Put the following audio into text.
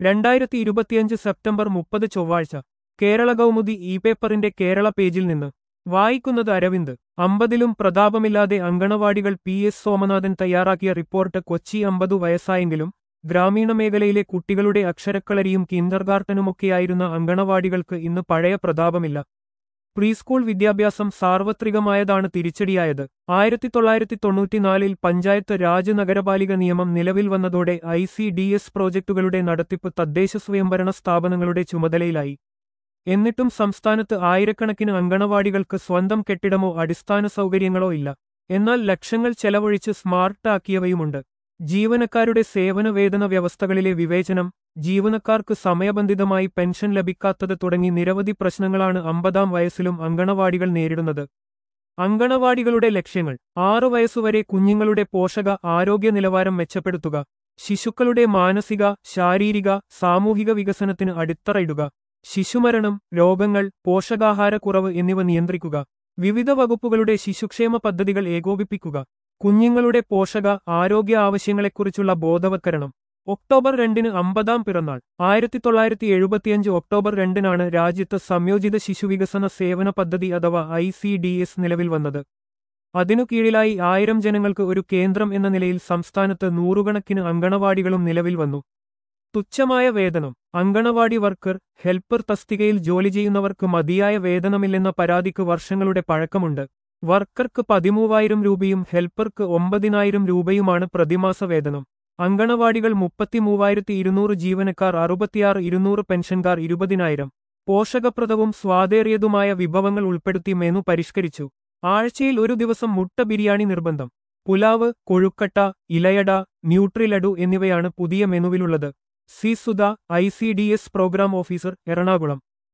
രണ്ടായിരത്തി ഇരുപത്തിയഞ്ച് സെപ്റ്റംബർ മുപ്പത് ചൊവ്വാഴ്ച കേരള കൗമുദി ഇ പേപ്പറിന്റെ കേരള പേജിൽ നിന്ന് വായിക്കുന്നത് അരവിന്ദ് അമ്പതിലും പ്രതാപമില്ലാതെ അങ്കണവാടികൾ പി എസ് സോമനാഥൻ തയ്യാറാക്കിയ റിപ്പോർട്ട് കൊച്ചി അമ്പതു വയസ്സായെങ്കിലും ഗ്രാമീണ മേഖലയിലെ കുട്ടികളുടെ അക്ഷരക്കളരിയും കിൻഡർഗാർട്ടനുമൊക്കെയായിരുന്ന അങ്കണവാടികൾക്ക് ഇന്ന് പഴയ പ്രതാപമില്ല പ്രീസ്കൂൾ വിദ്യാഭ്യാസം സാർവത്രികമായതാണ് തിരിച്ചടിയായത് ആയിരത്തി തൊള്ളായിരത്തി തൊണ്ണൂറ്റിനാലിൽ പഞ്ചായത്ത് രാജ് നഗരപാലിക നിയമം നിലവിൽ വന്നതോടെ ഐ സി ഡി എസ് പ്രോജക്ടുകളുടെ നടത്തിപ്പ് തദ്ദേശ സ്വയംഭരണ സ്ഥാപനങ്ങളുടെ ചുമതലയിലായി എന്നിട്ടും സംസ്ഥാനത്ത് ആയിരക്കണക്കിന് അങ്കണവാടികൾക്ക് സ്വന്തം കെട്ടിടമോ അടിസ്ഥാന സൗകര്യങ്ങളോ ഇല്ല എന്നാൽ ലക്ഷങ്ങൾ ചെലവഴിച്ച് സ്മാർട്ട് ആക്കിയവയുമുണ്ട് ജീവനക്കാരുടെ സേവന വേതന വ്യവസ്ഥകളിലെ വിവേചനം ജീവനക്കാർക്ക് സമയബന്ധിതമായി പെൻഷൻ ലഭിക്കാത്തത് തുടങ്ങി നിരവധി പ്രശ്നങ്ങളാണ് അമ്പതാം വയസ്സിലും അങ്കണവാടികൾ നേരിടുന്നത് അങ്കണവാടികളുടെ ലക്ഷ്യങ്ങൾ ആറു വയസ്സുവരെ കുഞ്ഞുങ്ങളുടെ പോഷക ആരോഗ്യ നിലവാരം മെച്ചപ്പെടുത്തുക ശിശുക്കളുടെ മാനസിക ശാരീരിക സാമൂഹിക വികസനത്തിന് അടിത്തറയിടുക ശിശുമരണം രോഗങ്ങൾ പോഷകാഹാരക്കുറവ് എന്നിവ നിയന്ത്രിക്കുക വിവിധ വകുപ്പുകളുടെ ശിശുക്ഷേമ പദ്ധതികൾ ഏകോപിപ്പിക്കുക കുഞ്ഞുങ്ങളുടെ പോഷക ആരോഗ്യ ആവശ്യങ്ങളെക്കുറിച്ചുള്ള ബോധവത്കരണം ഒക്ടോബർ രണ്ടിന് അമ്പതാം പിറന്നാൾ ആയിരത്തി തൊള്ളായിരത്തി എഴുപത്തിയഞ്ച് ഒക്ടോബർ രണ്ടിനാണ് രാജ്യത്ത് സംയോജിത ശിശുവികസന സേവന പദ്ധതി അഥവാ ഐ സി ഡി എസ് നിലവിൽ വന്നത് അതിനു കീഴിലായി ആയിരം ജനങ്ങൾക്ക് ഒരു കേന്ദ്രം എന്ന നിലയിൽ സംസ്ഥാനത്ത് നൂറുകണക്കിന് അങ്കണവാടികളും നിലവിൽ വന്നു തുച്ഛമായ വേതനം അങ്കണവാടി വർക്കർ ഹെൽപ്പർ തസ്തികയിൽ ജോലി ചെയ്യുന്നവർക്ക് മതിയായ വേതനമില്ലെന്ന പരാതിക്ക് വർഷങ്ങളുടെ പഴക്കമുണ്ട് വർക്കർക്ക് പതിമൂവായിരം രൂപയും ഹെൽപ്പർക്ക് ഒമ്പതിനായിരം രൂപയുമാണ് പ്രതിമാസ വേതനം അങ്കണവാടികൾ മുപ്പത്തിമൂവായിരത്തി ഇരുന്നൂറ് ജീവനക്കാർ അറുപത്തിയാറ് ഇരുന്നൂറ് പെൻഷൻകാർ ഇരുപതിനായിരം പോഷകപ്രദവും സ്വാദേറിയതുമായ വിഭവങ്ങൾ ഉൾപ്പെടുത്തി മെനു പരിഷ്കരിച്ചു ആഴ്ചയിൽ ഒരു ദിവസം മുട്ട ബിരിയാണി നിർബന്ധം പുലാവ് കൊഴുക്കട്ട ഇലയട ന്യൂട്രിലഡു എന്നിവയാണ് പുതിയ മെനുവിലുള്ളത് C Sudha I C D S programme officer Ernakulam